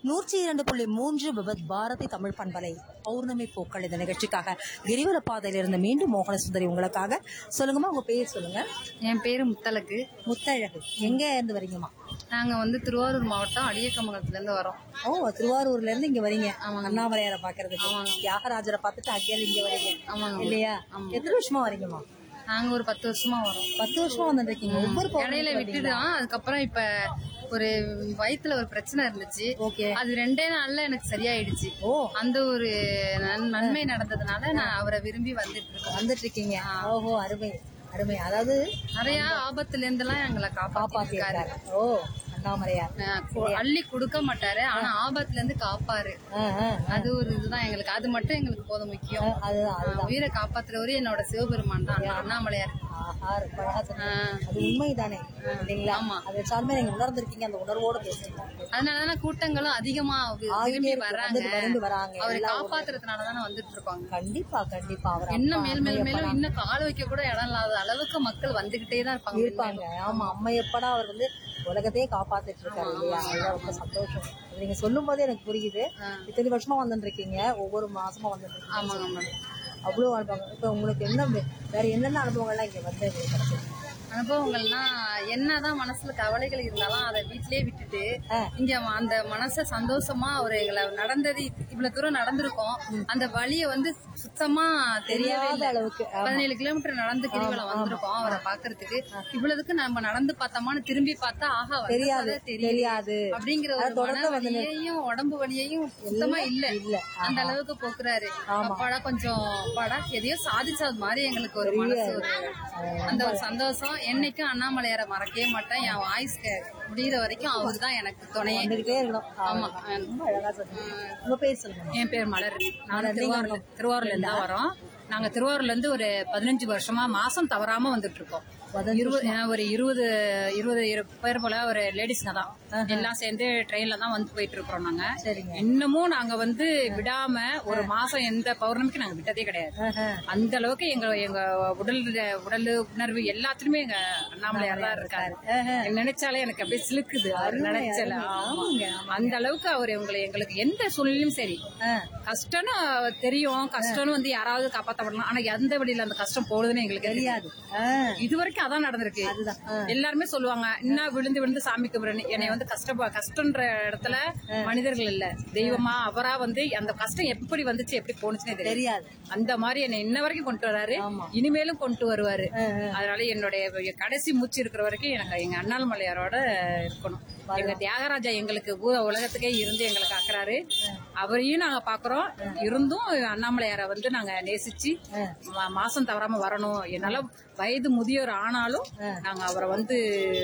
நூற்றி இரண்டு புள்ளி மூன்று விபத் பாரதி தமிழ் பண்பலை பௌர்ணமி பூக்கள் இந்த நிகழ்ச்சிக்காக கிரிவல பாதையில இருந்து மீண்டும் மோகன சுந்தரி உங்களுக்காக சொல்லுங்கம்மா உங்க பேர் சொல்லுங்க என் பேரு முத்தலக்கு முத்தழகு எங்க இருந்து வரீங்கம்மா நாங்க வந்து திருவாரூர் மாவட்டம் அடியக்கமங்கலத்துல இருந்து வரோம் ஓ திருவாரூர்ல இருந்து இங்க வரீங்க அண்ணாமலையாரை பாக்குறதுக்கு தியாகராஜரை பார்த்துட்டு அங்கேயிருந்து இங்க வரீங்க ஆமாங்க இல்லையா எத்தனை வருஷமா வரீங்கம்மா நாங்க ஒரு பத்து வருஷமா வரோம் பத்து வருஷமா வந்துட்டு இருக்கீங்க ஒவ்வொரு இடையில பௌர்ணமிக்கு விட்டுதான் அதுக்கப்புறம் இப்ப ஒரு வயித்துல ஒரு பிரச்சனை இருந்துச்சு ஓகே அது ரெண்டே நாள்ல எனக்கு சரியாயிடுச்சு ஓ அந்த ஒரு நன்- நன்மை நடந்ததுனால நான் அவரை விரும்பி வந்துட்டு இருக்கேன் வந்துட்டு இருக்கீங்க ஓஹோ அருமை அருமை அதாவது நிறைய ஆபத்துல இருந்து எல்லாம் எங்களை காப்பாத்தி காப்பாத்திருக்காரு இருக்காரு. ஓ அண்ணாமலையார் அஹ் கு- அள்ளி கொடுக்க மாட்டாரு ஆனா ஆபத்துல இருந்து காப்பாரு ஆ, ஆ, அது ஒரு இதுதான் எங்களுக்கு அது மட்டும் எங்களுக்கு போதும் முக்கியம் ஆ, அதுதான் அதுதான் உயிரை காப்பாத்துறவரு என்னோட சிவபெருமான் தான் அண்ணாமலையார் ஆஹா, ரொம்ப அழகா சொன்னீங்க. ஆஹ் அது உண்மைதானே இல்லைங்களா ஆமா. அதை சார்ந்த நீங்க உணர்ந்திருக்கீங்க அந்த உணர்வோட பேசுறீங்க அதனாலதானே கூட்டங்களும் அதிகமா வி- ஆகிட்டே விரும்பி இருக்கு. வர்றாங்க வந்துட்டு விரும்பி வராங்க. அவரை எல்லா காப்பாத்துறதுனால தானே வந்துட்டு இருப்பாங்க கண்டிப்பா கண்டிப்பா அவர் இன்னும் அப்பா, மேல் மேல் அம்மா மேலும் எப்படா இன்னும் கால வைக்க கூட இடம் இல்லாத அளவுக்கு மக்கள் வந்துகிட்டே தான் இருப்பாங்க இருப்பாங்க ஆமா அம்மா எப்படா அவர் வந்து உலகத்தையே காப்பாத்திட்டு இருக்காரு இல்லையா அதுதான் ரொம்ப சந்தோஷம் அது நீங்க சொல்லும் போதே எனக்கு புரியுது இத்தனை வருஷமா வந்துட்டு இருக்கீங்க ஒவ்வொரு மாசமா வந்துட்டு இருக்கீங்க ஆமாங்க ஆமாங்க அவ்வளவு அனுபவம் இப்ப உங்களுக்கு என்ன வே- வேற என்னென்ன அனுபவங்கள்லாம் இங்க வந்து உங்களுக்கு கிடைச்சிருக்கு அனுபவங்கள்னா என்னதான் மனசுல கவலைகள் இருந்தாலும் அதை வீட்லயே விட்டுட்டு ஆ. இங்க அந்த மனச சந்தோஷமா அவர் எங்களை நடந்தது இவ்வளவு தூரம் நடந்திருக்கோம் அந்த வழிய வந்து சுத்தமா தெரியவே தெரியாத இல்லை அளவுக்கு ஆமா. பதினேழு கிலோமீட்டர் நடந்து கிரிவலம் வந்திருக்கோம் அவரை பாக்குறதுக்கு இவ்வளவுக்கு நம்ம நடந்து பார்த்தோமான்னு திரும்பி பார்த்தா ஆஹா வந்ததே தெரியாது தெரியல தெரியாது அப்படிங்கிற அது ஒரு தொடர்ந்து மன வந்து வலியையும் உடம்பு வலியையும் சுத்தமா இல்ல இல்ல அந்த அளவுக்கு போக்குறாரு அப்பாடா கொஞ்சம் அப்பாடா எதையோ சாதிச்சது மாதிரி எங்களுக்கு ஒரு மனசு ஒரு அந்த ஒரு சந்தோஷம் என்னைக்கும் அண்ணாமலையாரை மறக்கவே மாட்டேன் என் வாய்ஸ் முடியிற வரைக்கும் அவர் தான் எனக்கு துணையே வந்துகிட்டே இருக்கணும் ஆமா ரொம்ப அழகா சொல்றீங்க உங்க பேர் சொல்லுங்க என் பேர் மலர் நாங்க திருவாரூர் திருவாரூர்ல இருந்து தான் வரோம் நாங்க திருவாரூர்ல இருந்து ஒரு பதினஞ்சு வருஷமா மாசம் தவறாம வந்துட்டு இருக்கோம் பதினஞ்சு இருபது அஹ் ஒரு இருபது இருபது இரு- பேர் போல ஒரு லேடிஸ்ங்க தான் எல்லாம் சேர்ந்து ட்ரெயின்ல தான் வந்து போயிட்டு இருக்கிறோம் நாங்க சரிங்க. இன்னமும் நாங்க வந்து விடாம ஒரு மாசம் எந்த பௌர்ணமிக்கு நாங்க விட்டதே கிடையாது ஆஹா. அந்த அளவுக்கு எங்க எங்க உடல் உடல் உணர்வு எல்லாத்துலயுமே எங்க அண்ணாமலையார் தான் இருக்காரு நினைச்சாலே எனக்கு அப்படியே சிலுக்குது அவர் நினைச்சல ஆமாங்க அந்த அளவுக்கு அவர் எங்களை எங்களுக்கு எந்த சூழ்நிலையும் சரி கஷ்டம்னு தெரியும் கஷ்டம்னு வந்து யாராவது காப்பாத்தப்படலாம் ஆனா எந்த வழியில அந்த கஷ்டம் போகுதுன்னு எங்களுக்கு தெரியாது இது வரைக்கும் அதான் நடந்திருக்கு எல்லாருமே சொல்லுவாங்க இன்னும் விழுந்து விழுந்து சாமி கும்பிடுறேன்னு என்னை வந்து கஷ்ட கஷ்டன்ற இடத்துல மனிதர்கள் இல்ல தெய்வமா அவரா வந்து அந்த கஷ்டம் எப்படி வந்துச்சு எப்படி போனுச்சுன்னே தெரியாது தெரியாது அந்த மாதிரி என்னை இன்ன வரைக்கும் கொண்டு வராரு இனிமேலும் கொண்டு வருவாரு அதனால என்னுடைய கடைசி மூச்சு இருக்கிற வரைக்கும் எனக்கு எங்க அண்ணாமலையாரோட இருக்கணும் எங்க தியாகராஜா எங்களுக்கு ஊ- உலகத்துக்கே இருந்து எங்களுக்கு ஆக்குறாரு அவரையும் நாங்க பாக்குறோம் இருந்தும் அண்ணாமலையாரை வந்து நாங்க நேசிச்சு மா- மாசம் தவறாம வரணும் என்னால வயது முதியோர் ஆனாலும் நாங்க அவரை வந்து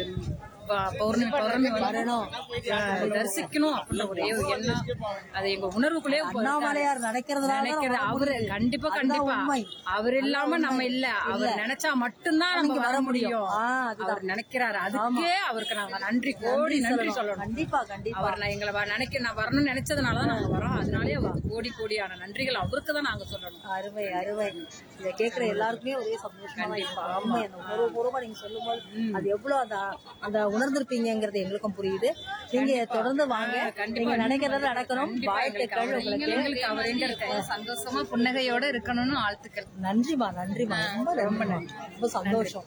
ப- பௌர்ணமி பௌர்ணமி வரணும் தரிசிக்கணும் அப்படின்ற ஒரே ஒரு எண்ணம் அது எங்க உணர்வுக்குள்ளே அண்ணாமலையார் நினைக்கிறதுனால நினைக்கிறது அவரு கண்டிப்பா அதுதான் கண்டிப்பா உண்மை. அவர் இல்லாம நம்ம இல்ல அவர் நினைச்சா மட்டும்தான் நம்ம நீங்க வர வர முடியும் முடியும். ஆ, அதுதான். அவர் நினைக்கிறாரு அதுக்கே அவருக்கு நாங்க நன்றி கோடி நன்றி சொல்லணும் கண்டிப்பா கண்டிப்பா அவர் நான் எங்களை வ- நினைக்க நான் வரணும்னு நினைச்சதுனாலதான் நாங்க வரோம் அதனாலே அவருக்கு கோடி கோடியான நன்றிகள் அவருக்கு தான் நாங்க சொல்லணும் அருமை அருமை இத கேக்குற எல்லாருக்குமே ஒரே சந்தோஷமா தான் இருக்கும். உண்மை அந்த உணர்வு பூர்வமா நீங்க சொல்லும்போது அது எவ்வளவு அந்த அந்த உணர்ந்திருப்பீங்கிறது எங்களுக்கும் புரியுது நீங்க தொடர்ந்து வாங்க நீங்க நினைக்கிறது நடக்கணும் வாழ்த்துக்கள் உங்களுக்கு எங்களுக்கு அவர் எங்க இருக்க சந்தோஷமா புன்னகையோட இருக்கணும்னு வாழ்த்துக்கள் நன்றிமா நன்றிமா ரொம்ப ரொம்ப நன்றி ரொம்ப சந்தோஷம்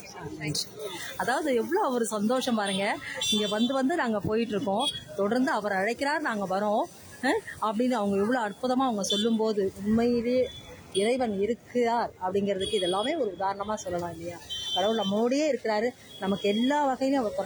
அதாவது எவ்வளவு அவர் சந்தோஷம் பாருங்க இங்க வந்து வந்து நாங்க போயிட்டு இருக்கோம் தொடர்ந்து அவர் அழைக்கிறார் நாங்க வரோம் அஹ், அப்படின்னு அவங்க எவ்வளவு அற்புதமா அவங்க சொல்லும்போது உண்மையிலே இறைவன் இருக்கிறார் அப்படிங்கிறதுக்கு இதெல்லாமே ஒரு உதாரணமா சொல்லலாம் இல்லையா கடவுள் நம்மோடயே இருக்கிறாரு நமக்கு எல்லா வகையிலும் அவர் துணை